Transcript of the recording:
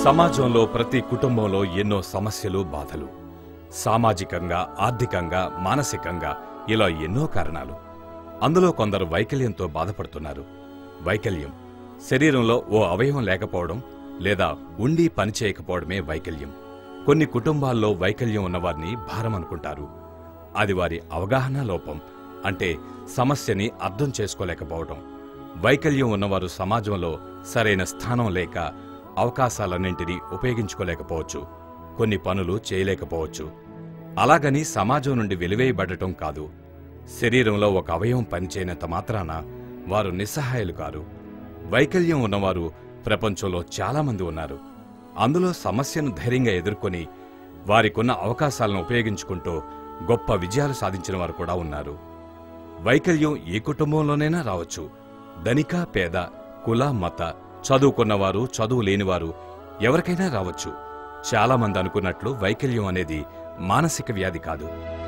సమాజంలో ప్రతి కుటుంబంలో ఎన్నో సమస్యలు బాధలు సామాజికంగా ఆర్థికంగా మానసికంగా ఇలా ఎన్నో కారణాలు అందులో కొందరు వైకల్యంతో బాధపడుతున్నారు వైకల్యం శరీరంలో ఓ అవయవం లేకపోవడం లేదా ఉండి పనిచేయకపోవడమే వైకల్యం కొన్ని కుటుంబాల్లో వైకల్యం ఉన్నవారిని భారం అనుకుంటారు అది వారి అవగాహన లోపం అంటే సమస్యని అర్థం చేసుకోలేకపోవడం వైకల్యం ఉన్నవారు సమాజంలో సరైన స్థానం లేక అవకాశాలన్నింటినీ ఉపయోగించుకోలేకపోవచ్చు కొన్ని పనులు చేయలేకపోవచ్చు అలాగని సమాజం నుండి వెలివేయబడటం కాదు శరీరంలో ఒక అవయవం పనిచేయనంత మాత్రాన వారు నిస్సహాయులు కారు వైకల్యం ఉన్నవారు ప్రపంచంలో చాలామంది ఉన్నారు అందులో సమస్యను ధైర్యంగా ఎదుర్కొని వారికున్న అవకాశాలను ఉపయోగించుకుంటూ గొప్ప విజయాలు సాధించిన వారు కూడా ఉన్నారు వైకల్యం ఏ కుటుంబంలోనైనా రావచ్చు ధనిక పేద కుల మత చదువుకున్నవారు చదువు లేనివారు ఎవరికైనా రావచ్చు చాలామంది అనుకున్నట్లు వైకల్యం అనేది మానసిక వ్యాధి కాదు